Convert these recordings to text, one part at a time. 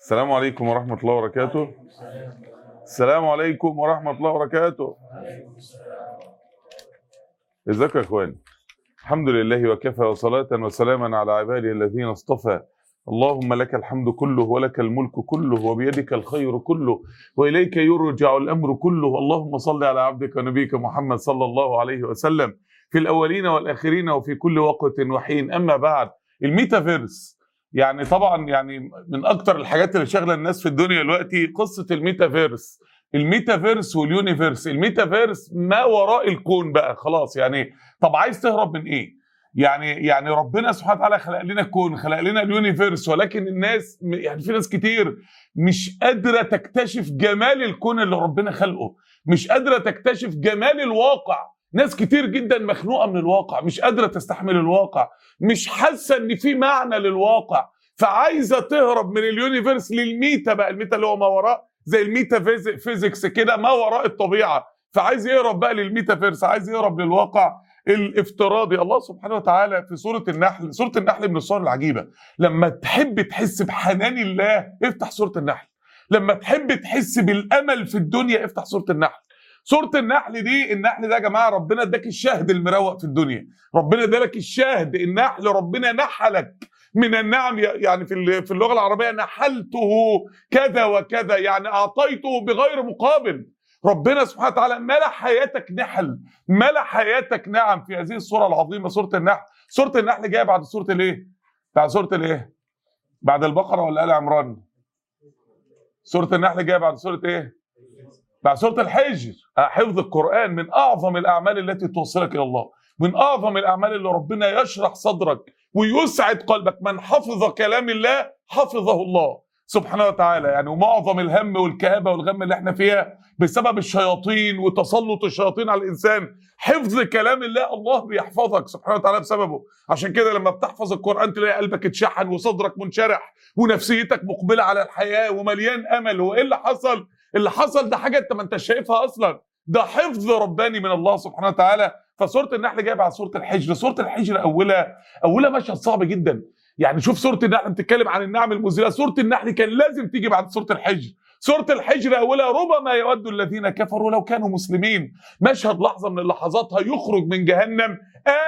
السلام عليكم ورحمة الله وبركاته السلام عليكم ورحمة الله وبركاته ازيكم يا اخواني الحمد لله وكفى وصلاة وسلاما على عباده الذين اصطفى اللهم لك الحمد كله ولك الملك كله وبيدك الخير كله وإليك يرجع الأمر كله اللهم صل على عبدك ونبيك محمد صلى الله عليه وسلم في الأولين والآخرين وفي كل وقت وحين أما بعد الميتافيرس يعني طبعا يعني من اكتر الحاجات اللي شاغله الناس في الدنيا دلوقتي قصه الميتافيرس الميتافيرس واليونيفيرس الميتافيرس ما وراء الكون بقى خلاص يعني طب عايز تهرب من ايه يعني يعني ربنا سبحانه وتعالى خلق لنا الكون خلق لنا اليونيفيرس ولكن الناس يعني في ناس كتير مش قادره تكتشف جمال الكون اللي ربنا خلقه مش قادره تكتشف جمال الواقع ناس كتير جدا مخنوقه من الواقع مش قادره تستحمل الواقع مش حاسه ان في معنى للواقع فعايزه تهرب من اليونيفيرس للميتا بقى الميتا اللي هو ما وراء زي الميتا فيزيكس كده ما وراء الطبيعه فعايز يهرب بقى للميتافيرس عايز يهرب للواقع الافتراضي الله سبحانه وتعالى في سوره النحل سوره النحل من الصور العجيبه لما تحب تحس بحنان الله افتح سوره النحل لما تحب تحس بالامل في الدنيا افتح سوره النحل سوره النحل دي النحل ده يا جماعه ربنا اداك الشهد المروق في الدنيا ربنا ادالك الشهد النحل ربنا نحلك من النعم يعني في في اللغه العربيه نحلته كذا وكذا يعني اعطيته بغير مقابل ربنا سبحانه وتعالى ملا حياتك نحل ملا حياتك نعم في هذه الصوره العظيمه سوره النحل سوره النحل جايه بعد سوره الايه بعد سوره الايه بعد البقره ولا ال عمران سوره النحل جايه بعد سوره ايه بعد سوره الحجر حفظ القران من اعظم الاعمال التي توصلك الى الله من اعظم الاعمال اللي ربنا يشرح صدرك ويسعد قلبك من حفظ كلام الله حفظه الله سبحانه وتعالى يعني ومعظم الهم والكآبة والغم اللي احنا فيها بسبب الشياطين وتسلط الشياطين على الإنسان حفظ كلام الله الله بيحفظك سبحانه وتعالى بسببه عشان كده لما بتحفظ القرآن تلاقي قلبك اتشحن وصدرك منشرح ونفسيتك مقبلة على الحياة ومليان أمل وإيه اللي حصل اللي حصل ده حاجة انت ما انت شايفها أصلا ده حفظ رباني من الله سبحانه وتعالى فسوره النحل جايه بعد سوره الحجر سوره الحجر اولها اولها مشهد صعب جدا يعني شوف سوره النحل بتتكلم عن النعم المزيله سوره النحل كان لازم تيجي بعد سوره الحجر سوره الحجر اولها ربما يود الذين كفروا لو كانوا مسلمين مشهد لحظه من اللحظات هيخرج من جهنم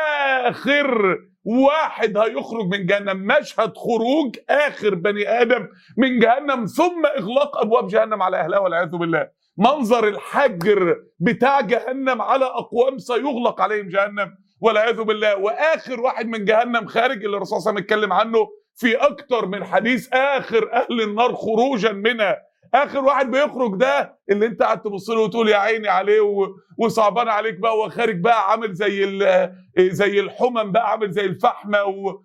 اخر واحد هيخرج من جهنم مشهد خروج اخر بني ادم من جهنم ثم اغلاق ابواب جهنم على اهلها والعياذ بالله منظر الحجر بتاع جهنم على اقوام سيغلق عليهم جهنم والعياذ بالله واخر واحد من جهنم خارج اللي الرسول صلى الله عليه وسلم اتكلم عنه في اكتر من حديث اخر اهل النار خروجا منها اخر واحد بيخرج ده اللي انت قاعد تبص له وتقول يا عيني عليه وصعبان عليك بقى وخارج بقى عامل زي زي الحمم بقى عامل زي الفحمه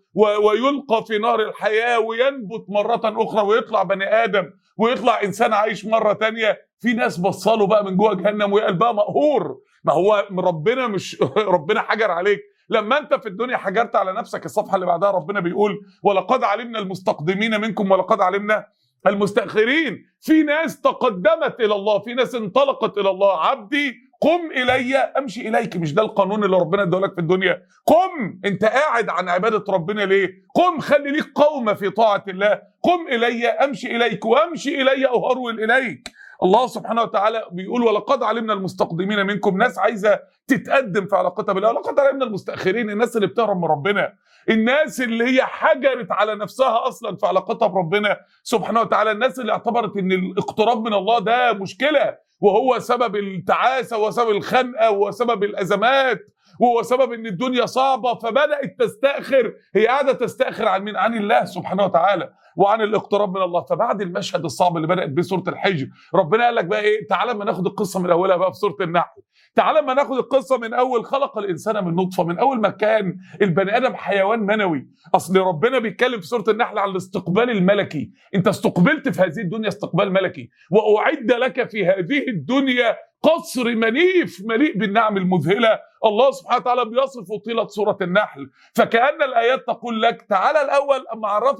ويلقى في نار الحياه وينبت مره اخرى ويطلع بني ادم ويطلع انسان عايش مره تانية في ناس بصاله بقى من جوه جهنم وقلبها مقهور ما هو ربنا مش ربنا حجر عليك لما انت في الدنيا حجرت على نفسك الصفحه اللي بعدها ربنا بيقول ولقد علمنا المستقدمين منكم ولقد علمنا المستأخرين في ناس تقدمت الى الله في ناس انطلقت الى الله عبدي قم الي امشي اليك مش ده القانون اللي ربنا ادالك في الدنيا قم انت قاعد عن عباده ربنا ليه قم خلي ليك قومه في طاعه الله قم الي امشي اليك وامشي الي اهرول اليك الله سبحانه وتعالى بيقول ولقد علمنا المستقدمين منكم ناس عايزه تتقدم في علاقتها بالله ولقد علمنا المستاخرين الناس اللي بتهرب من ربنا الناس اللي هي حجرت على نفسها اصلا في علاقتها بربنا سبحانه وتعالى الناس اللي اعتبرت ان الاقتراب من الله ده مشكله وهو سبب التعاسه وسبب الخنقه وسبب الازمات وهو سبب ان الدنيا صعبه فبدات تستاخر هي قاعده تستاخر عن مين عن الله سبحانه وتعالى وعن الاقتراب من الله فبعد المشهد الصعب اللي بدات به سوره الحجر ربنا قال لك بقى ايه تعالى ما ناخد القصه من اولها بقى في سوره النحل تعالى ما ناخد القصه من اول خلق الانسان من نطفه من اول ما كان البني ادم حيوان منوي اصل ربنا بيتكلم في سوره النحل عن الاستقبال الملكي انت استقبلت في هذه الدنيا استقبال ملكي واعد لك في هذه الدنيا قصر منيف مليء بالنعم المذهله الله سبحانه وتعالى بيصف طيله سوره النحل فكان الايات تقول لك تعالى الاول اما اعرفك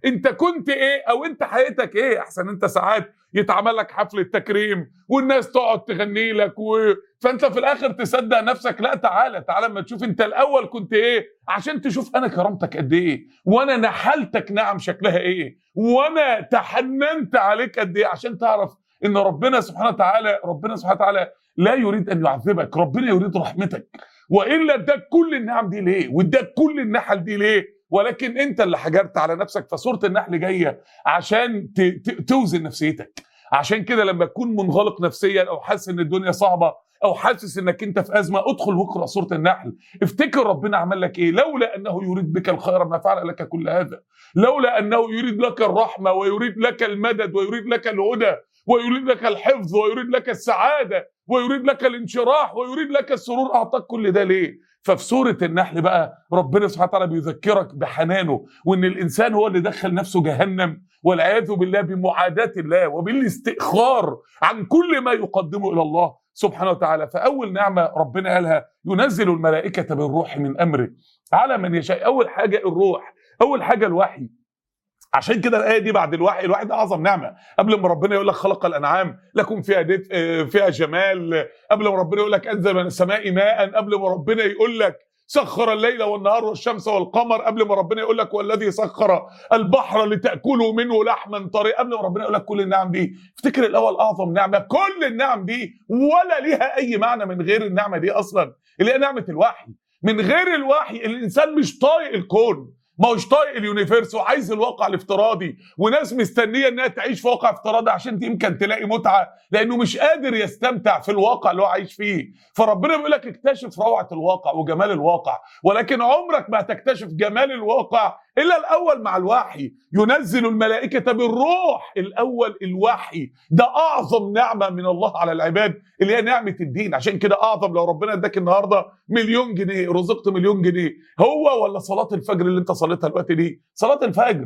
انت كنت ايه او انت حياتك ايه احسن انت ساعات يتعمل لك حفله تكريم والناس تقعد تغني لك و... فانت في الاخر تصدق نفسك لا تعالى تعالى اما تشوف انت الاول كنت ايه عشان تشوف انا كرمتك قد ايه وانا نحلتك نعم شكلها ايه وانا تحننت عليك قد ايه عشان تعرف ان ربنا سبحانه وتعالى ربنا سبحانه وتعالى لا يريد ان يعذبك ربنا يريد رحمتك والا اداك كل النعم دي ليه واداك كل النحل دي ليه ولكن انت اللي حجرت على نفسك فسوره النحل جايه عشان ت- ت- توزن نفسيتك عشان كده لما تكون منغلق نفسيا او حاسس ان الدنيا صعبه او حاسس انك انت في ازمه ادخل واقرا سوره النحل افتكر ربنا عمل لك ايه لولا انه يريد بك الخير ما فعل لك كل هذا لولا انه يريد لك الرحمه ويريد لك المدد ويريد لك الهدى ويريد لك الحفظ ويريد لك السعاده ويريد لك الانشراح ويريد لك السرور اعطاك كل ده ليه ففي سوره النحل بقى ربنا سبحانه وتعالى بيذكرك بحنانه وان الانسان هو اللي دخل نفسه جهنم والعياذ بالله بمعاداه الله وبالاستئخار عن كل ما يقدمه الى الله سبحانه وتعالى فاول نعمه ربنا قالها ينزل الملائكه بالروح من امره على من يشاء اول حاجه الروح اول حاجه الوحي عشان كده الايه دي بعد الوحي الوحي ده اعظم نعمه قبل ما ربنا يقول لك خلق الانعام لكم فيها دفء آه، فيها جمال قبل ما ربنا يقول لك انزل من السماء ماء قبل ما ربنا يقول لك سخر الليل والنهار والشمس والقمر قبل ما ربنا يقول لك والذي سخر البحر لتاكلوا منه لحما طريا قبل ما ربنا يقول لك كل النعم دي افتكر الاول اعظم نعمه كل النعم دي ولا ليها اي معنى من غير النعمه دي اصلا اللي هي نعمه الوحي من غير الوحي الانسان مش طايق الكون ما هوش طايق اليونيفيرس وعايز الواقع الافتراضي وناس مستنيه انها تعيش في واقع افتراضي عشان يمكن تلاقي متعه لانه مش قادر يستمتع في الواقع اللي هو عايش فيه فربنا بيقول لك اكتشف روعه الواقع وجمال الواقع ولكن عمرك ما هتكتشف جمال الواقع الا الاول مع الوحي ينزل الملائكه بالروح الاول الوحي ده اعظم نعمه من الله على العباد اللي هي نعمه الدين عشان كده اعظم لو ربنا اداك النهارده مليون جنيه رزقت مليون جنيه هو ولا صلاه الفجر اللي انت صليتها الوقت دي صلاه الفجر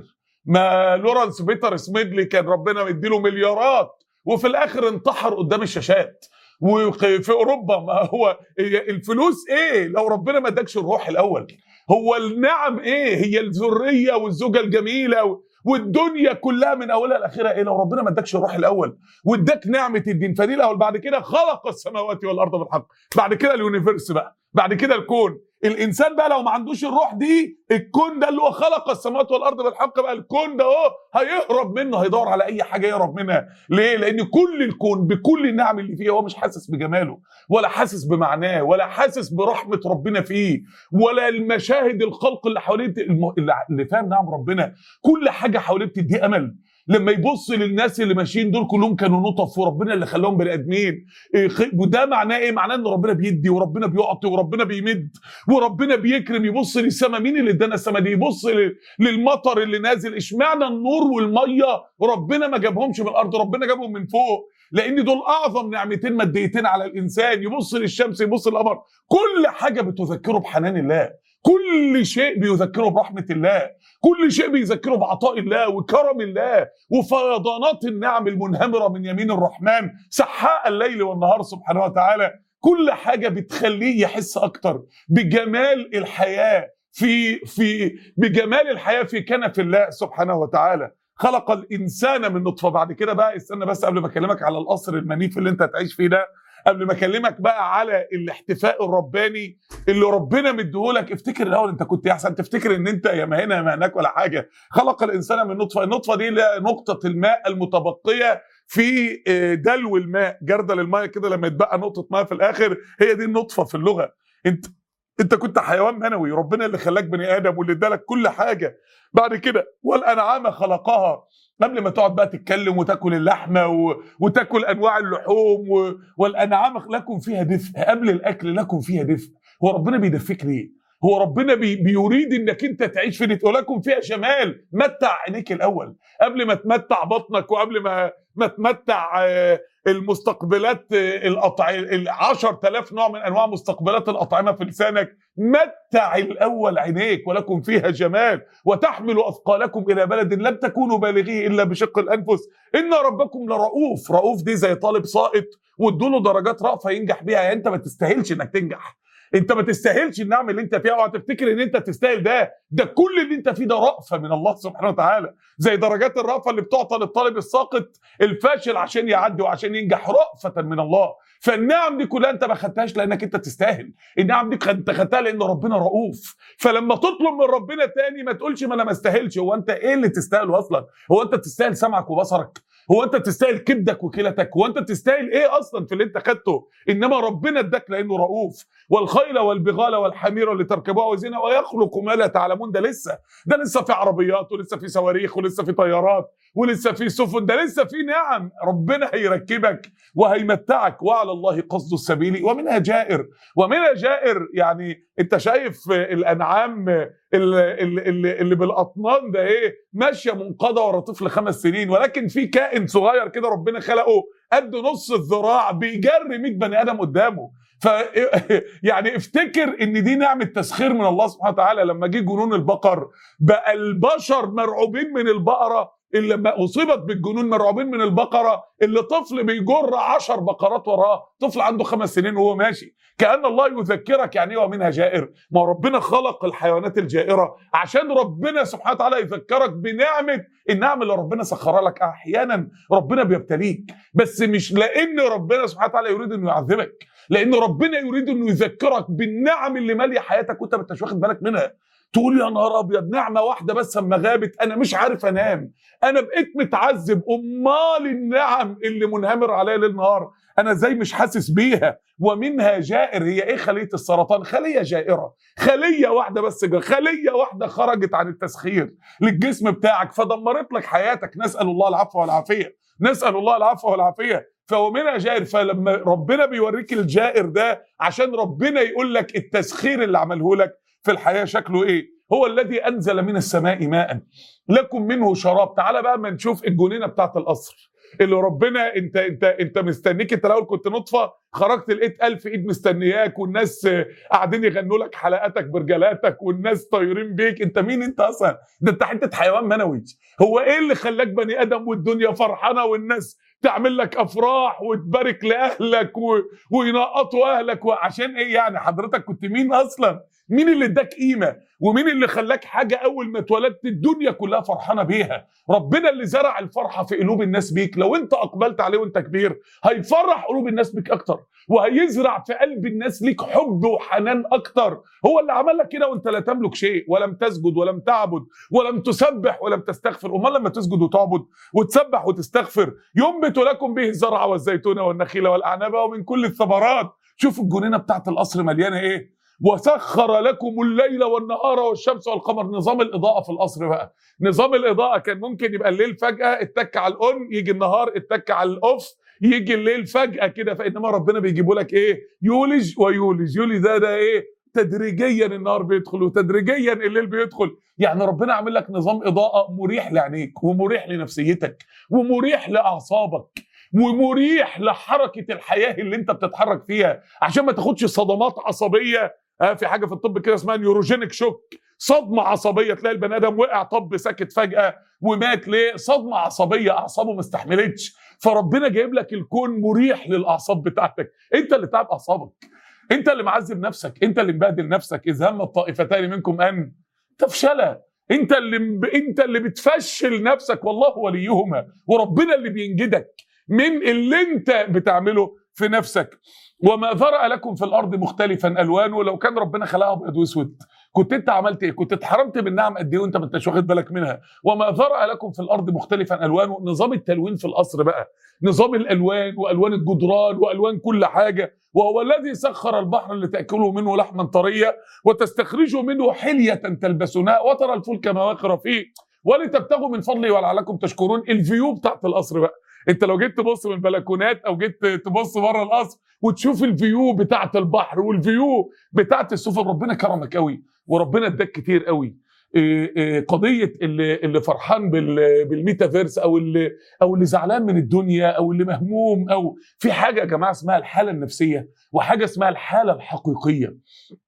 ما لورانس بيتر سميدلي كان ربنا مديله مليارات وفي الاخر انتحر قدام الشاشات وفي اوروبا ما هو الفلوس ايه لو ربنا ما ادكش الروح الاول هو النعم ايه هي الذريه والزوجه الجميله والدنيا كلها من اولها لاخرها ايه لو ربنا ما ادكش الروح الاول واداك نعمه الدين فدي الاول بعد كده خلق السماوات والارض بالحق بعد كده اليونيفرس بقى بعد كده الكون الانسان بقى لو ما عندوش الروح دي الكون ده اللي هو خلق السماوات والارض بالحق بقى الكون ده اهو هيهرب منه هيدور على اي حاجه يهرب منها ليه لان كل الكون بكل النعم اللي فيه هو مش حاسس بجماله ولا حاسس بمعناه ولا حاسس برحمه ربنا فيه ولا المشاهد الخلق اللي حواليه الم- اللي فاهم نعم ربنا كل حاجه حواليه بتديه امل لما يبص للناس اللي ماشيين دول كلهم كانوا نطف وربنا اللي خلاهم بني ادمين إيه خ- وده معناه ايه؟ معناه ان ربنا بيدي وربنا بيعطي وربنا بيمد وربنا بيكرم يبص للسماء مين اللي ادانا السماء دي؟ يبص ل- للمطر اللي نازل اشمعنى النور والميه ربنا ما جابهمش من الارض ربنا جابهم من فوق لان دول اعظم نعمتين ماديتين على الانسان يبص للشمس يبص للقمر كل حاجه بتذكره بحنان الله كل شيء بيذكره برحمه الله كل شيء بيذكره بعطاء الله وكرم الله وفيضانات النعم المنهمره من يمين الرحمن سحاء الليل والنهار سبحانه وتعالى كل حاجه بتخليه يحس اكتر بجمال الحياه في في بجمال الحياه في كنف الله سبحانه وتعالى خلق الانسان من نطفه بعد كده بقى استنى بس قبل ما اكلمك على القصر المنيف اللي انت هتعيش فيه ده قبل ما اكلمك بقى على الاحتفاء الرباني اللي ربنا مديهولك افتكر الاول انت كنت احسن تفتكر ان انت يا ما هنا يا ما هناك ولا حاجه خلق الانسان من نطفه النطفه دي اللي هي نقطه الماء المتبقيه في آه، دلو الماء جردل الماء كده لما يتبقى نقطه ماء في الاخر هي دي النطفه في اللغه انت انت كنت حيوان منوي ربنا اللي خلاك بني ادم واللي ادالك كل حاجه بعد كده والانعام خلقها قبل ما تقعد بقى تتكلم وتاكل اللحمه و... وتاكل انواع اللحوم و... والانعام لكم فيها دفء قبل الاكل لكم فيها دفء هو ربنا بيدفيك ليه هو ربنا بي... بيريد انك انت تعيش في دفء ولكم فيها جمال متع عينيك الاول قبل ما تمتع بطنك وقبل ما ما تمتع آه، المستقبلات آه، الأطعمة ال 10000 نوع من انواع مستقبلات الاطعمه في لسانك متع الاول عينيك ولكم فيها جمال وتحمل اثقالكم الى بلد لم تكونوا بالغيه الا بشق الانفس ان ربكم لرؤوف رؤوف دي زي طالب ساقط وادوا له درجات رأفة ينجح بيها يعني انت ما تستاهلش انك تنجح انت ما تستاهلش النعم اللي انت فيها اوعى تفتكر ان انت تستاهل ده ده كل اللي انت فيه ده رأفة من الله سبحانه وتعالى زي درجات الرأفة اللي بتعطى للطالب الساقط الفاشل عشان يعدي وعشان ينجح رأفة من الله فالنعم دي كلها انت ما خدتهاش لانك انت تستاهل النعم دي انت خدتها لان ربنا رؤوف فلما تطلب من ربنا تاني ما تقولش ما انا ما استاهلش هو انت ايه اللي تستاهله اصلا هو انت تستاهل سمعك وبصرك هو انت تستاهل كبدك وكلتك هو انت تستاهل ايه اصلا في اللي انت خدته انما ربنا اداك لانه رؤوف والخيل والبغال والحمير اللي تركبوها وزنا ويخلق ما لا تعلمون ده لسه ده لسه في عربيات ولسه في صواريخ ولسه في طيارات ولسه في سفن ده لسه في نعم ربنا هيركبك وهيمتعك وعلى الله قصد السبيل ومنها جائر ومنها جائر يعني انت شايف الانعام اللي, اللي, اللي بالاطنان ده ايه ماشيه منقضه ورا طفل خمس سنين ولكن في كائن صغير كده ربنا خلقه قد نص الذراع بيجري 100 بني ادم قدامه ف يعني افتكر ان دي نعمه تسخير من الله سبحانه وتعالى لما جه جنون البقر بقى البشر مرعوبين من البقره اللي لما اصيبت بالجنون مرعوبين من البقره اللي طفل بيجر عشر بقرات وراه طفل عنده خمس سنين وهو ماشي كان الله يذكرك يعني ايه ومنها جائر ما ربنا خلق الحيوانات الجائره عشان ربنا سبحانه وتعالى يذكرك بنعمه النعم اللي ربنا سخرها لك احيانا ربنا بيبتليك بس مش لان ربنا سبحانه وتعالى يريد انه يعذبك لان ربنا يريد انه يذكرك بالنعم اللي ماليه حياتك وانت ما انتش واخد بالك منها تقول يا نهار ابيض نعمه واحده بس اما غابت انا مش عارف انام انا بقيت متعذب امال النعم اللي منهمر عليا ليل نهار انا ازاي مش حاسس بيها ومنها جائر هي ايه خليه السرطان خليه جائره خليه واحده بس جا. خليه واحده خرجت عن التسخير للجسم بتاعك فدمرت لك حياتك نسال الله العفو والعافيه نسال الله العفو والعافيه فهو منها جائر فلما ربنا بيوريك الجائر ده عشان ربنا يقول لك التسخير اللي عمله لك في الحياه شكله ايه هو الذي انزل من السماء ماء لكم منه شراب تعالى بقى ما نشوف الجنينه بتاعت القصر اللي ربنا انت انت انت مستنيك انت الاول كنت نطفه خرجت لقيت ألف ايد مستنياك والناس قاعدين يغنوا لك حلقاتك برجلاتك والناس طايرين بيك انت مين انت اصلا ده انت حته حيوان منوي هو ايه اللي خلاك بني ادم والدنيا فرحانه والناس تعمل لك افراح وتبارك لاهلك و... وينقطوا اهلك وعشان ايه يعني حضرتك كنت مين اصلا مين اللي اداك قيمه ومين اللي خلاك حاجه اول ما اتولدت الدنيا كلها فرحانه بيها ربنا اللي زرع الفرحه في قلوب الناس بيك لو انت اقبلت عليه وانت كبير هيفرح قلوب الناس بيك اكتر وهيزرع في قلب الناس ليك حب وحنان اكتر هو اللي عمل لك كده وانت لا تملك شيء ولم تسجد ولم تعبد ولم تسبح ولم تستغفر امال لما تسجد وتعبد وتسبح وتستغفر ينبت لكم به الزرع والزيتون والنخيل والاعناب ومن كل الثمرات شوف الجنينه بتاعت القصر مليانه ايه وسخر لكم الليل والنهار والشمس والقمر نظام الاضاءه في القصر بقى نظام الاضاءه كان ممكن يبقى الليل فجاه اتك على الاون يجي النهار اتك على الاوف يجي الليل فجاه كده فانما ربنا بيجيبوا لك ايه يولج ويولج يولج ده ده ايه تدريجيا النهار بيدخل وتدريجيا الليل بيدخل يعني ربنا عامل لك نظام اضاءه مريح لعينيك ومريح لنفسيتك ومريح لاعصابك ومريح لحركه الحياه اللي انت بتتحرك فيها عشان ما تاخدش صدمات عصبيه آه في حاجه في الطب كده اسمها نيوروجينيك شوك صدمه عصبيه تلاقي البني ادم وقع طب ساكت فجاه ومات ليه صدمه عصبيه اعصابه ما استحملتش فربنا جايب لك الكون مريح للاعصاب بتاعتك انت اللي تعب اعصابك انت اللي معذب نفسك انت اللي مبهدل نفسك اذ هم الطائفتان منكم ان تفشلا انت اللي انت اللي بتفشل نفسك والله وليهما وربنا اللي بينجدك من اللي انت بتعمله في نفسك وما ذرأ لكم في الارض مختلفا الوانه لو كان ربنا خلقها ابيض واسود كنت انت عملت ايه؟ كنت اتحرمت بالنعم قد ايه وانت ما انتش واخد بالك منها وما ذرأ لكم في الارض مختلفا الوانه نظام التلوين في القصر بقى نظام الالوان والوان الجدران والوان كل حاجه وهو الذي سخر البحر لتاكلوا منه لحما طريا وتستخرجوا منه حليه تلبسونها وترى الفلك مواخر فيه ولتبتغوا من فضله ولعلكم تشكرون الفيو بتاعت القصر بقى انت لو جيت تبص من البلكونات او جيت تبص بره القصر وتشوف الفيو بتاعت البحر والفيو بتاعت السفن ربنا كرمك قوي وربنا اداك كتير قوي قضيه اللي اللي فرحان بالميتافيرس او اللي او اللي زعلان من الدنيا او اللي مهموم او في حاجه يا جماعه اسمها الحاله النفسيه وحاجه اسمها الحاله الحقيقيه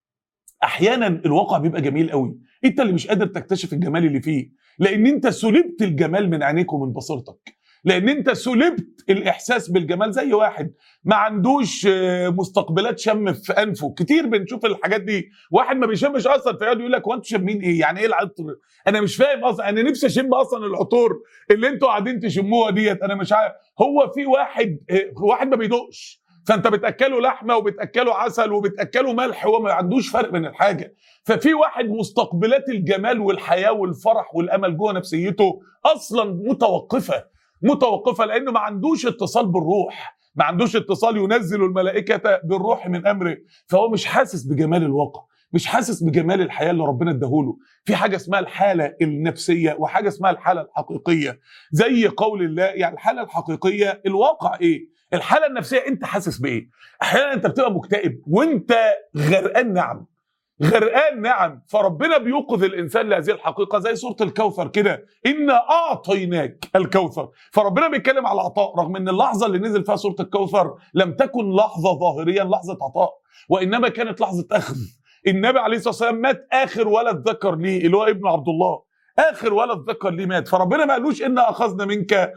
احيانا الواقع بيبقى جميل قوي انت اللي مش قادر تكتشف الجمال اللي فيه لان انت سلبت الجمال من عينيك ومن بصيرتك لان انت سلبت الاحساس بالجمال زي واحد ما عندوش آه، مستقبلات شم في انفه كتير بنشوف الحاجات دي واحد ما بيشمش اصلا فيقعد يقول لك هو انتوا شامين ايه يعني ايه العطر انا مش فاهم اصلا انا نفسي اشم اصلا العطور اللي انتوا قاعدين تشموها ديت انا مش عارف هو في واحد آه، واحد ما بيدوقش فانت بتاكله لحمه وبتاكله عسل وبتاكله ملح هو ما عندوش فرق بين الحاجه ففي واحد مستقبلات الجمال والحياه والفرح والامل جوه نفسيته اصلا متوقفه متوقفه لانه ما عندوش اتصال بالروح ما عندوش اتصال ينزل الملائكه بالروح من امره فهو مش حاسس بجمال الواقع مش حاسس بجمال الحياه اللي ربنا اداهوله في حاجه اسمها الحاله النفسيه وحاجه اسمها الحاله الحقيقيه زي قول الله يعني الحاله الحقيقيه الواقع ايه الحاله النفسيه انت حاسس بايه احيانا انت بتبقى مكتئب وانت غرقان نعم غرقان نعم فربنا بيوقظ الانسان لهذه الحقيقه زي سوره الكوثر كده انا اعطيناك الكوثر فربنا بيتكلم على العطاء رغم ان اللحظه اللي نزل فيها سوره الكوثر لم تكن لحظه ظاهريا لحظه عطاء وانما كانت لحظه اخذ النبي عليه الصلاه والسلام مات اخر ولد ذكر ليه اللي هو ابن عبد الله اخر ولد ذكر ليه مات فربنا ما قالوش انا اخذنا منك آه،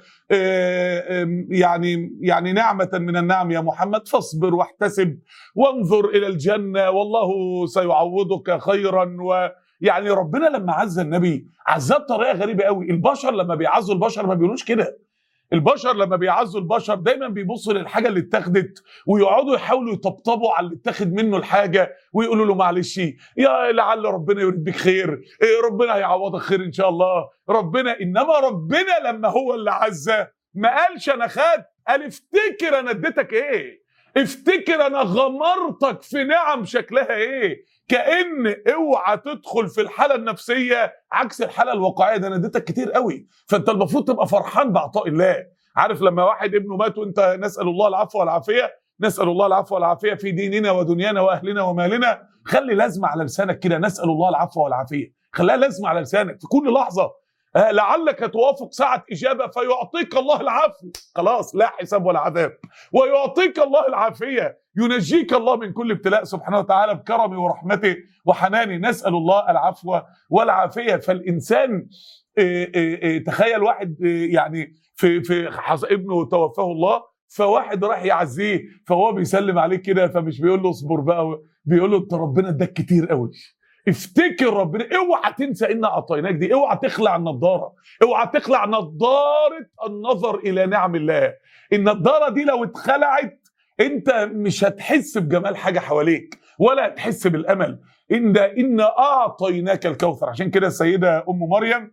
آه، يعني يعني نعمه من النعم يا محمد فاصبر واحتسب وانظر الى الجنه والله سيعوضك خيرا ويعني ربنا لما عز النبي عزاه بطريقه غريبه قوي البشر لما بيعزوا البشر ما بيقولوش كده البشر لما بيعزوا البشر دايما بيبصوا للحاجه اللي اتاخدت ويقعدوا يحاولوا يطبطبوا على اللي اتاخد منه الحاجه ويقولوا له معلش يا لعل ربنا يريد بك خير إيه ربنا هيعوضك خير ان شاء الله ربنا انما ربنا لما هو اللي عزاه ما قالش انا خدت قال افتكر انا اديتك ايه افتكر انا غمرتك في نعم شكلها ايه كان اوعى تدخل في الحاله النفسيه عكس الحاله الواقعيه ده انا اديتك كتير قوي فانت المفروض تبقى فرحان بعطاء الله عارف لما واحد ابنه مات وانت نسال الله العفو والعافيه نسال الله العفو والعافيه في ديننا ودنيانا واهلنا ومالنا خلي لازمه على لسانك كده نسال الله العفو والعافيه خليها لازمه على لسانك في كل لحظه آه لعلك توافق ساعة إجابة فيعطيك الله العفو خلاص لا حساب ولا عذاب ويعطيك الله العافية ينجيك الله من كل ابتلاء سبحانه وتعالى بكرمه ورحمته وحنانه نسأل الله العفو والعافية فالإنسان إيه إيه إيه تخيل واحد يعني في في ابنه توفاه الله فواحد راح يعزيه فهو بيسلم عليه كده فمش بيقول له اصبر بقى بيقول له انت ربنا اداك كتير قوي افتكر ربنا اوعى تنسى ان اعطيناك دي اوعى تخلع النضاره اوعى تخلع نضاره النظر الى نعم الله النضاره دي لو اتخلعت انت مش هتحس بجمال حاجه حواليك ولا هتحس بالامل ان ان اعطيناك الكوثر عشان كده السيده ام مريم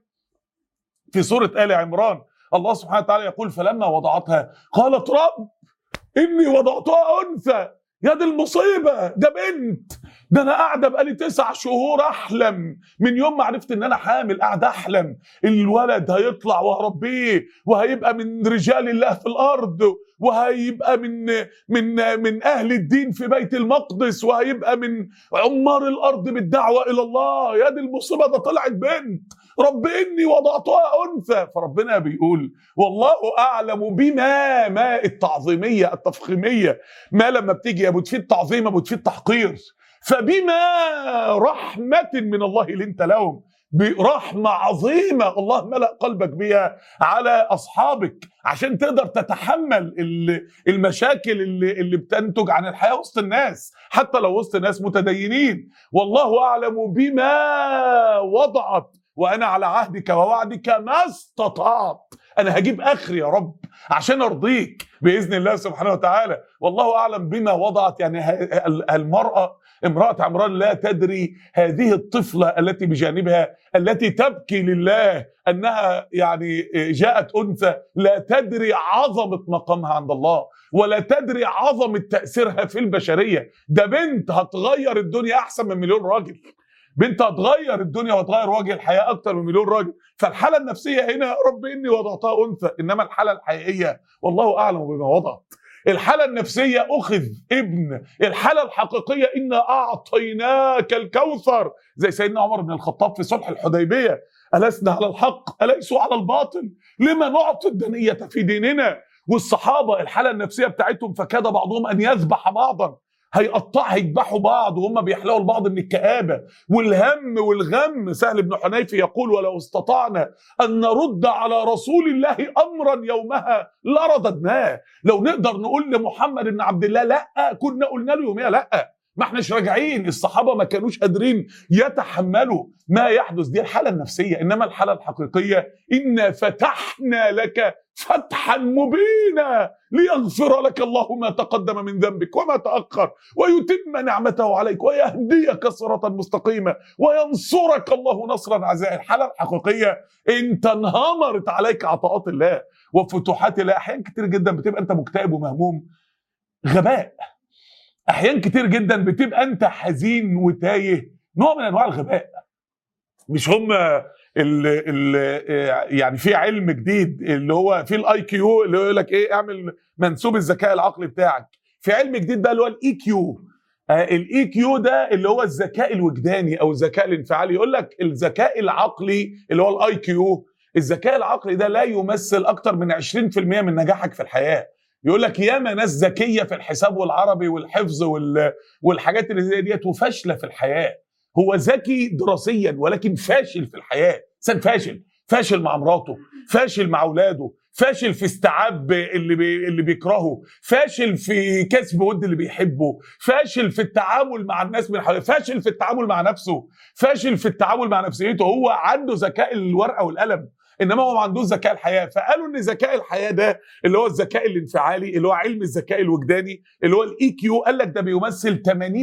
في سوره ال عمران الله سبحانه وتعالى يقول فلما وضعتها قالت رب اني وضعتها انثى يا دي المصيبه ده بنت ده انا قاعده بقالي تسع شهور احلم من يوم ما عرفت ان انا حامل قاعده احلم الولد هيطلع وهربيه وهيبقى من رجال الله في الارض وهيبقى من من من اهل الدين في بيت المقدس وهيبقى من عمار الارض بالدعوه الى الله يا دي المصيبه ده طلعت بنت رب اني وضعتها انثى فربنا بيقول والله اعلم بما ما التعظيميه التفخيميه ما لما بتيجي يا بتفيد تعظيم يا بتفيد تحقير فبما رحمه من الله لنت لهم برحمة عظيمة الله ملأ قلبك بها على أصحابك عشان تقدر تتحمل المشاكل اللي, اللي بتنتج عن الحياة وسط الناس حتى لو وسط ناس متدينين والله أعلم بما وضعت وأنا على عهدك ووعدك ما استطعت أنا هجيب آخري يا رب عشان أرضيك بإذن الله سبحانه وتعالى والله أعلم بما وضعت يعني المرأة امرأة عمران لا تدري هذه الطفلة التي بجانبها التي تبكي لله أنها يعني جاءت أنثى لا تدري عظمة مقامها عند الله ولا تدري عظمة تأثيرها في البشرية ده بنت هتغير الدنيا أحسن من مليون راجل بنت هتغير الدنيا وتغير وجه الحياه اكتر من مليون راجل فالحاله النفسيه هنا رب اني وضعتها انثى انما الحاله الحقيقيه والله اعلم بما وضعت الحالة النفسية أخذ ابن الحالة الحقيقية إنا أعطيناك الكوثر زي سيدنا عمر بن الخطاب في صلح الحديبية ألسنا على الحق أليسوا على الباطل لما نعطي الدنية في ديننا والصحابة الحالة النفسية بتاعتهم فكاد بعضهم أن يذبح بعضا هيقطع هيذبحوا بعض وهم بيحلقوا لبعض من الكآبة والهم والغم سهل بن حنيف يقول ولو استطعنا أن نرد على رسول الله أمرا يومها لرددناه لو نقدر نقول لمحمد بن عبد الله لا كنا قلنا له يوميها لا ما احناش راجعين الصحابه ما كانوش قادرين يتحملوا ما يحدث دي الحاله النفسيه انما الحاله الحقيقيه انا فتحنا لك فتحا مبينا ليغفر لك الله ما تقدم من ذنبك وما تاخر ويتم نعمته عليك ويهديك صراطا مستقيما وينصرك الله نصرا عزيزا الحاله الحقيقيه انت انهمرت عليك عطاءات الله وفتوحات الله احيان كتير جدا بتبقى انت مكتئب ومهموم غباء احيان كتير جدا بتبقى انت حزين وتايه نوع من انواع الغباء مش هم ال ال يعني في علم جديد اللي هو في الاي كيو اللي يقول لك ايه اعمل منسوب الذكاء العقلي بتاعك في علم جديد بقى اللي هو الاي كيو الاي كيو ده اللي هو الذكاء الوجداني او الذكاء الانفعالي يقول لك الذكاء العقلي اللي هو الاي كيو الذكاء العقلي ده لا يمثل اكتر من 20% من نجاحك في الحياه يقول لك ياما ناس ذكيه في الحساب والعربي والحفظ وال... والحاجات اللي زي ديت وفاشله في الحياه هو ذكي دراسيا ولكن فاشل في الحياه انسان فاشل فاشل مع مراته فاشل مع اولاده فاشل في استيعاب اللي بي... اللي بيكرهه فاشل في كسب ود اللي بيحبه فاشل في التعامل مع الناس من حواليه فاشل في التعامل مع نفسه فاشل في التعامل مع نفسيته هو عنده ذكاء الورقه والقلم انما هو ما عندوش ذكاء الحياه فقالوا ان ذكاء الحياه ده اللي هو الذكاء الانفعالي اللي هو علم الذكاء الوجداني اللي هو الاي كيو قال لك ده بيمثل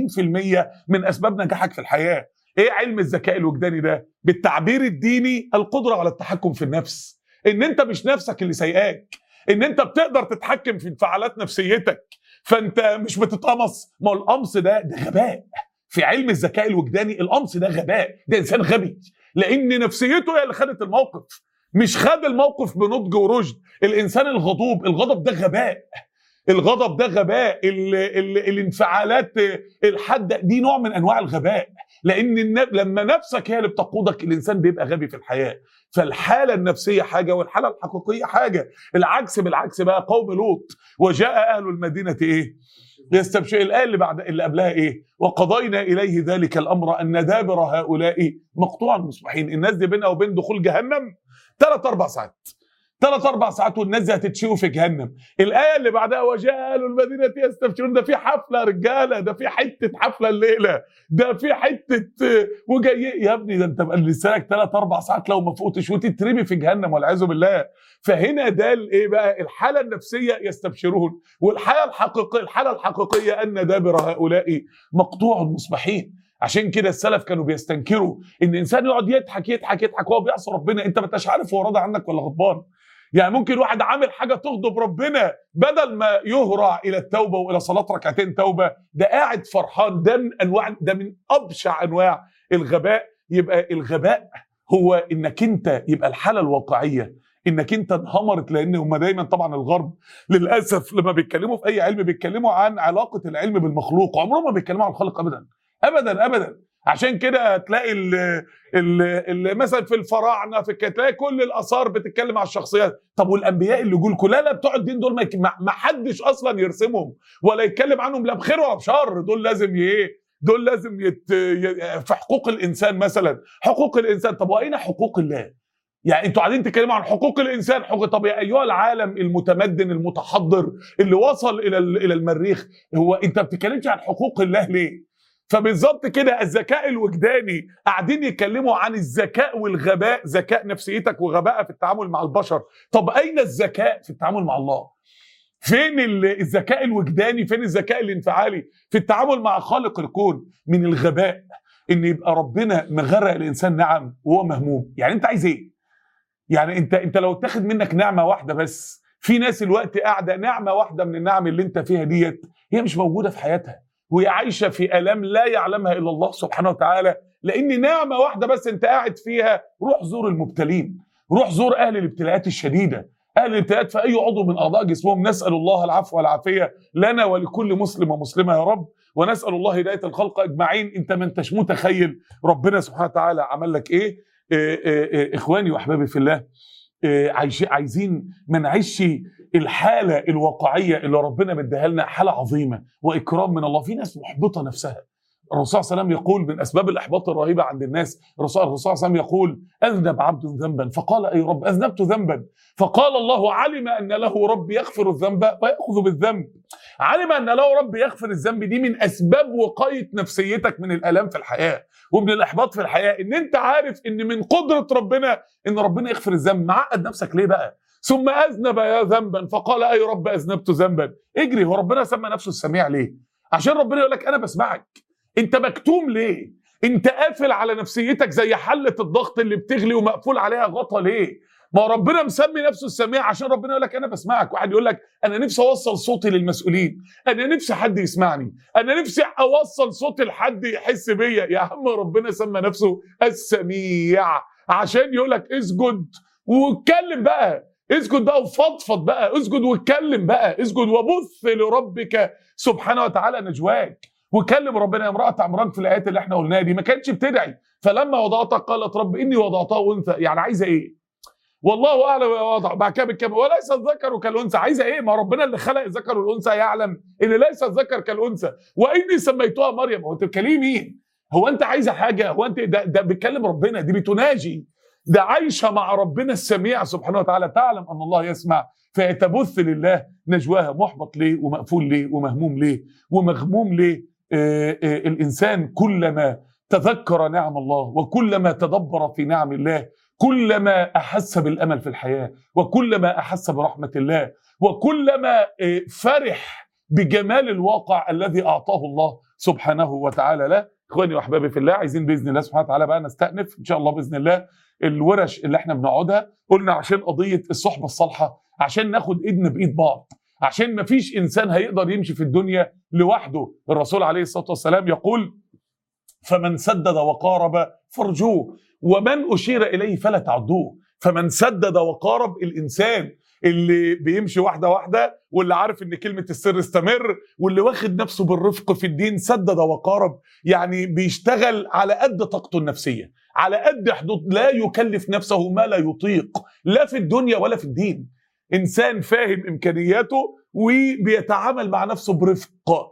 80% من اسباب نجاحك في الحياه ايه علم الذكاء الوجداني ده بالتعبير الديني القدره على التحكم في النفس ان انت مش نفسك اللي سايقاك ان انت بتقدر تتحكم في انفعالات نفسيتك فانت مش بتتقمص ما هو القمص ده ده غباء في علم الذكاء الوجداني القمص ده غباء ده انسان غبي لان نفسيته هي اللي خدت الموقف مش خد الموقف بنضج ورشد الانسان الغضوب الغضب ده غباء الغضب ده غباء ال ال الانفعالات الحاده دي نوع من انواع الغباء لان الن- لما نفسك هي اللي بتقودك الانسان بيبقى غبي في الحياه فالحاله النفسيه حاجه والحاله الحقيقيه حاجه العكس بالعكس بقى قوم لوط وجاء اهل المدينه ايه يستبشر الايه اللي بعد اللي قبلها ايه وقضينا اليه ذلك الامر ان دابر هؤلاء مقطوع مصبحين الناس دي بينها وبين دخول جهنم ثلاث اربع ساعات ثلاث اربع ساعات والناس دي هتتشوي في جهنم الايه اللي بعدها وجاء اهل المدينه يستبشرون ده في حفله يا رجاله ده في حته حفله الليله ده في حته آه، وجاي يا ابني ده انت بقى لسانك ثلاث اربع ساعات لو ما فوتش وتترمي في جهنم والعياذ بالله فهنا ده الايه بقى الحاله النفسيه يستبشرون والحاله الحقيقيه الحاله الحقيقيه ان دابر هؤلاء مقطوع مصبحين عشان كده السلف كانوا بيستنكروا ان انسان يقعد يضحك يضحك يضحك وهو بيعصي ربنا انت ما انتش عارف هو راضي عنك ولا غضبان يعني ممكن واحد عامل حاجه تغضب ربنا بدل ما يهرع الى التوبه والى صلاه ركعتين توبه ده قاعد فرحان ده من انواع ده من ابشع انواع الغباء يبقى الغباء هو انك انت يبقى الحاله الواقعيه انك انت انهمرت لان هم دايما طبعا الغرب للاسف لما بيتكلموا في اي علم بيتكلموا عن علاقه العلم بالمخلوق عمرهم ما بيتكلموا عن الخالق ابدا ابدا ابدا عشان كده تلاقي ال ال ال مثلا في الفراعنه في كده تلاقي كل الاثار بتتكلم على الشخصيات طب والانبياء اللي جول لا لا بتوع الدين دول ما يك- ما ما حدش اصلا يرسمهم ولا يتكلم عنهم لا بخير ولا بشر دول لازم ايه دول لازم يت... ي- في حقوق الانسان مثلا حقوق الانسان طب واين حقوق الله يعني انتوا قاعدين تتكلموا عن حقوق الانسان حقوق طب يا ايها العالم المتمدن المتحضر اللي وصل الى ال- الى المريخ هو انت ما بتتكلمش عن حقوق الله ليه فبالظبط كده الذكاء الوجداني قاعدين يتكلموا عن الذكاء والغباء ذكاء نفسيتك وغباء في التعامل مع البشر طب اين الذكاء في التعامل مع الله فين ال- الذكاء الوجداني فين الذكاء الانفعالي في التعامل مع خالق الكون من الغباء ان يبقى ربنا مغرق الانسان نعم وهو مهموم يعني انت عايز ايه يعني انت انت لو اتاخد منك نعمه واحده بس في ناس الوقت قاعده نعمه واحده من النعم اللي انت فيها ديت هي مش موجوده في حياتها وهي عايشه في الام لا يعلمها الا الله سبحانه وتعالى لان نعمه واحده بس انت قاعد فيها روح زور المبتلين روح زور اهل الابتلاءات الشديده اهل الابتلاءات في اي عضو من اعضاء جسمهم نسال الله العفو والعافيه لنا ولكل مسلم ومسلمه يا رب ونسال الله هدايه الخلق اجمعين انت ما انتش متخيل ربنا سبحانه وتعالى عمل لك ايه إيه إيه إيه اخواني واحبابي في الله آه، عايش- عايزين ما نعيش الحاله الواقعيه اللي ربنا مديها لنا حاله عظيمه واكرام من الله في ناس محبطه نفسها الرسول صلى الله عليه وسلم يقول من اسباب الاحباط الرهيبه عند الناس الرسول الرسول صلى الله عليه وسلم يقول اذنب عبد ذنبا فقال اي رب اذنبت ذنبا فقال الله علم ان له رب يغفر الذنب وياخذ بالذنب علم ان له رب يغفر الذنب دي من اسباب وقايه نفسيتك من الالام في الحياه ومن الاحباط في الحياه ان انت عارف ان من قدره ربنا ان ربنا يغفر الذنب معقد نفسك ليه بقى ثم اذنب يا ذنبا فقال اي رب اذنبت ذنبا اجري هو ربنا سمى نفسه السميع ليه عشان ربنا يقول لك انا بسمعك انت مكتوم ليه انت قافل على نفسيتك زي حله الضغط اللي بتغلي ومقفول عليها غطا ليه ما هو ربنا مسمي نفسه السميع عشان ربنا يقول لك انا بسمعك واحد يقول لك انا نفسي اوصل صوتي للمسؤولين انا نفسي حد يسمعني انا نفسي اوصل صوتي لحد يحس بيا يا عم ربنا سمى نفسه السميع عشان يقول لك اسجد واتكلم بقى اسجد بقى وفضفض بقى اسجد واتكلم بقى اسجد وبث لربك سبحانه وتعالى نجواك وكلم ربنا امرأة عمران في الآيات اللي احنا قلناها دي ما كانتش بتدعي فلما وضعتها قالت رب إني وضعتها أنثى يعني عايزة إيه؟ والله أعلم ما وضع بعد كده بالكلمة وليس الذكر كالأنثى عايزة إيه؟ ما ربنا اللي خلق الذكر والأنثى يعلم إن ليس الذكر كالأنثى وإني سميتها مريم هو أنت بتكلمي مين؟ هو أنت عايزة حاجة؟ هو أنت ده, ده بتكلم ربنا دي بتناجي ده عايشة مع ربنا السميع سبحانه وتعالى تعلم أن الله يسمع فيتبث لله نجواها محبط ليه ومقفول ليه ومهموم ليه ومغموم ليه آه، آه، الانسان كلما تذكر نعم الله وكلما تدبر في نعم الله كلما احس بالامل في الحياه وكلما احس برحمه الله وكلما آه، فرح بجمال الواقع الذي اعطاه الله سبحانه وتعالى له اخواني واحبابي في الله عايزين باذن الله سبحانه وتعالى بقى نستأنف ان شاء الله باذن الله الورش اللي احنا بنقعدها قلنا عشان قضيه الصحبه الصالحه عشان ناخد ايدنا بايد بعض عشان ما فيش انسان هيقدر يمشي في الدنيا لوحده الرسول عليه الصلاه والسلام يقول فمن سدد وقارب فرجوه ومن اشير اليه فلا تعدوه فمن سدد وقارب الانسان اللي بيمشي واحده واحده واللي عارف ان كلمه السر استمر واللي واخد نفسه بالرفق في الدين سدد وقارب يعني بيشتغل على قد طاقته النفسيه على قد حدود لا يكلف نفسه ما لا يطيق لا في الدنيا ولا في الدين انسان فاهم امكانياته وبيتعامل مع نفسه برفق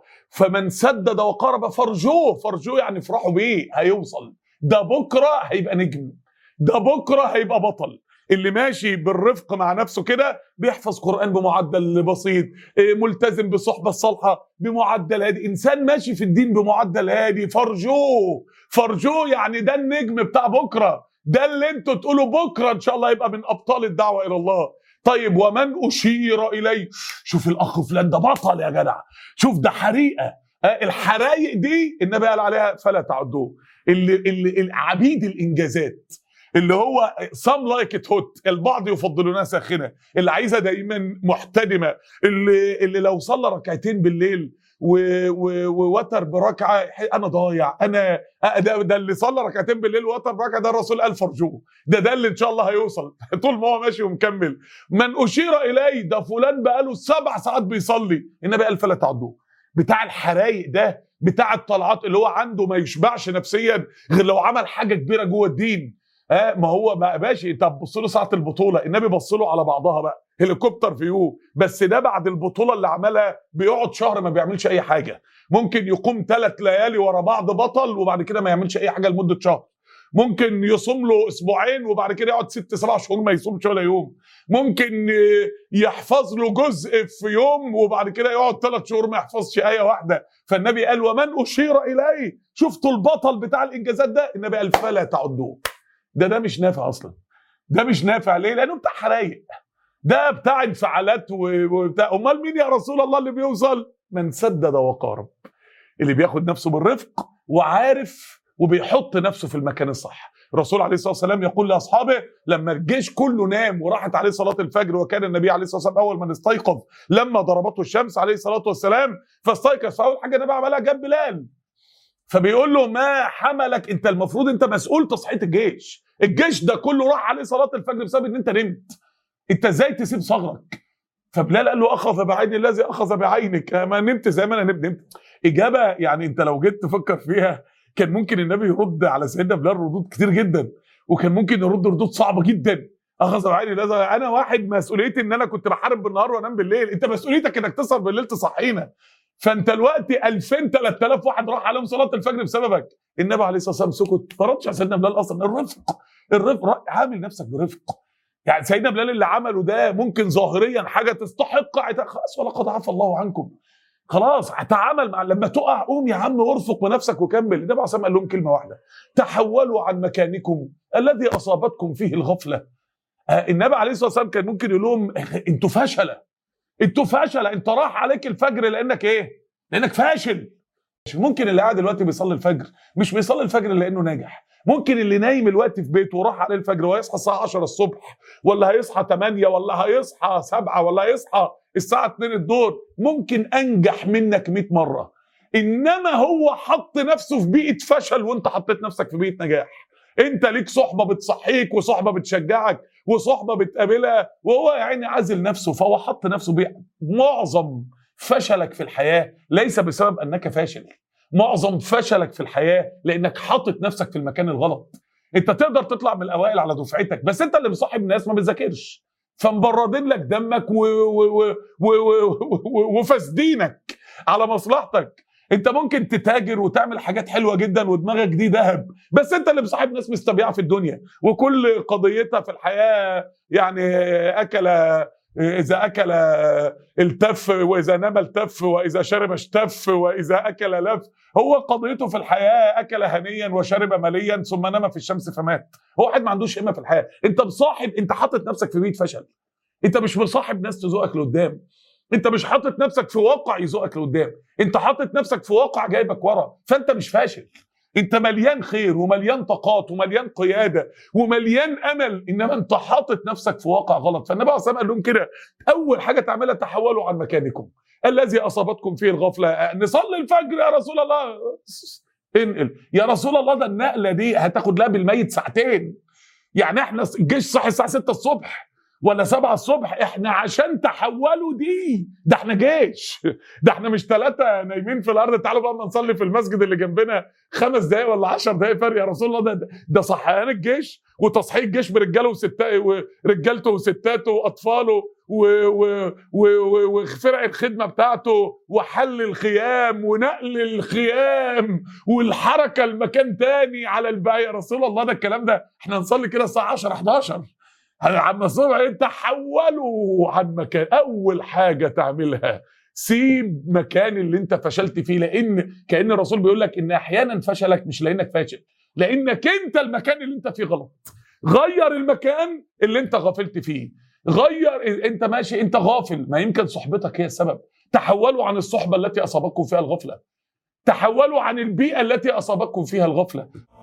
فمن سدد وقارب فرجوه فرجوه يعني افرحوا بيه هيوصل ده بكره هيبقى نجم ده بكره هيبقى بطل اللي ماشي بالرفق مع نفسه كده بيحفظ قرآن بمعدل بسيط إيه، ملتزم بالصحبة الصالحة بمعدل هادي إنسان ماشي في الدين بمعدل هادي فرجوه فرجوه يعني ده النجم بتاع بكرة ده اللي انتوا تقولوا بكرة إن شاء الله يبقى من أبطال الدعوة إلى الله طيب ومن أشير إليه شوف الأخ فلان ده بطل يا جدع شوف ده حريقة آه، الحرايق دي النبي قال عليها فلا تعدوه اللي اللي العبيد الانجازات اللي هو some like it hot البعض يفضلونها ساخنه اللي عايزها دايما محتدمه اللي اللي لو صلى ركعتين بالليل و- و- ووتر بركعه انا ضايع انا آه، ده, ده اللي صلى ركعتين بالليل ووتر بركعه ده الرسول قال فرجوه ده ده اللي ان شاء الله هيوصل طول ما هو ماشي ومكمل من اشير اليه ده فلان بقاله سبع ساعات بيصلي النبي قال فلا تعدوه بتاع الحرايق ده بتاع الطلعات اللي هو عنده ما يشبعش نفسيا غير لو عمل حاجه كبيره جوه الدين اه ما هو ما ماشي انت بتبص له ساعه البطوله النبي بص له على بعضها بقى هليكوبتر فيو بس ده بعد البطوله اللي عملها بيقعد شهر ما بيعملش اي حاجه ممكن يقوم ثلاث ليالي ورا بعض بطل وبعد كده ما يعملش اي حاجه لمده شهر ممكن يصوم له اسبوعين وبعد كده يقعد ست سبع شهور ما يصومش ولا يوم ممكن آه، يحفظ له جزء في يوم وبعد كده يقعد ثلاث شهور ما يحفظش ايه واحده فالنبي قال ومن اشير اليه شفتوا البطل بتاع الانجازات ده النبي قال فلا تعدوه ده ده مش نافع اصلا ده مش نافع ليه لانه بتاع حرايق ده بتاع انفعالات و- وبتاع امال مين يا رسول الله اللي بيوصل من سدد وقارب اللي بياخد نفسه بالرفق وعارف وبيحط نفسه في المكان الصح الرسول عليه الصلاه والسلام يقول لاصحابه لما الجيش كله نام وراحت عليه صلاه الفجر وكان النبي عليه الصلاه والسلام اول من استيقظ لما ضربته الشمس عليه الصلاه والسلام فاستيقظ فاول حاجه النبي عملها جاب بلال فبيقول له ما حملك انت المفروض انت مسؤول تصحيح الجيش الجيش ده كله راح عليه صلاه الفجر بسبب ان انت نمت انت ازاي تسيب صغرك فبلال قال له اخذ بعين الذي اخذ بعينك ما نمت زي ما انا نمت نمت اجابه يعني انت لو جيت تفكر فيها كان ممكن النبي يرد على سيدنا بلال ردود كتير جدا وكان ممكن يرد ردود صعبه جدا اخذ بعيني لازم انا واحد مسؤوليتي ان انا كنت بحارب بالنهار وانام بالليل انت مسؤوليتك انك تسهر بالليل تصحينا فانت دلوقتي 2000 3000 واحد راح عليهم صلاه الفجر بسببك النبي عليه الصلاه والسلام سكت ما ردش على سيدنا بلال اصلا الرفق الرفق عامل نفسك برفق يعني سيدنا بلال اللي عمله ده ممكن ظاهريا حاجه تستحق عتاب. خلاص ولقد عفى الله عنكم خلاص تعامل مع لما تقع قوم يا عم وارفق بنفسك وكمل النبي عليه الصلاه قال لهم كلمه واحده تحولوا عن مكانكم الذي اصابتكم فيه الغفله آه، النبي عليه الصلاه والسلام كان ممكن يقول لهم انتوا فشله انتوا فشله انت راح عليك الفجر لانك ايه؟ لانك فاشل ممكن اللي قاعد دلوقتي بيصلي الفجر مش بيصلي الفجر لانه ناجح ممكن اللي نايم الوقت في بيته وراح عليه الفجر وهيصحى الساعه 10 الصبح ولا هيصحى 8 ولا هيصحى 7 ولا هيصحى الساعه 2 الظهر ممكن انجح منك 100 مره انما هو حط نفسه في بيئه فشل وانت حطيت نفسك في بيئه نجاح انت ليك صحبه بتصحيك وصحبه بتشجعك وصحبه بتقابلها وهو يا عيني عازل نفسه فهو حط نفسه بيئة معظم فشلك في الحياه ليس بسبب انك فاشل معظم فشلك في الحياه لانك حاطط نفسك في المكان الغلط انت تقدر تطلع من الاوائل على دفعتك بس انت اللي مصاحب الناس ما بتذاكرش فمبردين لك دمك و- و- و- و- و- وفاسدينك على مصلحتك انت ممكن تتاجر وتعمل حاجات حلوه جدا ودماغك دي ذهب بس انت اللي مصاحب ناس مستبيعه في الدنيا وكل قضيتها في الحياه يعني اكل اذا اكل التف واذا نام التف واذا شرب اشتف واذا اكل لف هو قضيته في الحياه اكل هنيا وشرب مليا ثم نام في الشمس فمات هو واحد ما عندوش همه في الحياه انت مصاحب انت حاطط نفسك في بيت فشل انت مش مصاحب ناس تزوقك لقدام انت مش حاطط نفسك في واقع يزوقك لقدام انت حاطط نفسك في واقع جايبك ورا فانت مش فاشل انت مليان خير ومليان طاقات ومليان قياده ومليان امل انما انت حاطط نفسك في واقع غلط فالنبي عليه الصلاه والسلام قال لهم كده اول حاجه تعملها تحولوا عن مكانكم الذي اصابتكم فيه الغفله نصلي الفجر يا رسول الله انقل يا رسول الله ده النقله دي هتاخد لها بالميت ساعتين يعني احنا الجيش صحي الساعه 6 الصبح ولا 7 الصبح احنا عشان تحولوا دي ده احنا جيش ده احنا مش ثلاثه نايمين في الارض تعالوا بقى ما نصلي في المسجد اللي جنبنا خمس دقايق ولا 10 دقايق فرق يا رسول الله ده ده صحيان الجيش وتصحيح الجيش برجاله وستاته ورجالته وستاته واطفاله وفرق الخدمه بتاعته وحل الخيام ونقل الخيام والحركه لمكان تاني على الباقي يا رسول الله ده الكلام ده احنا نصلي كده الساعه 10 11 عم الصبح انت حولوا عن مكان اول حاجه تعملها سيب مكان اللي انت فشلت فيه لان كان الرسول بيقول لك ان احيانا فشلك مش لانك فاشل لانك انت المكان اللي انت فيه غلط غير المكان اللي انت غفلت فيه غير انت ماشي انت غافل ما يمكن صحبتك هي السبب تحولوا عن الصحبه التي اصابتكم فيها الغفله تحولوا عن البيئه التي اصابتكم فيها الغفله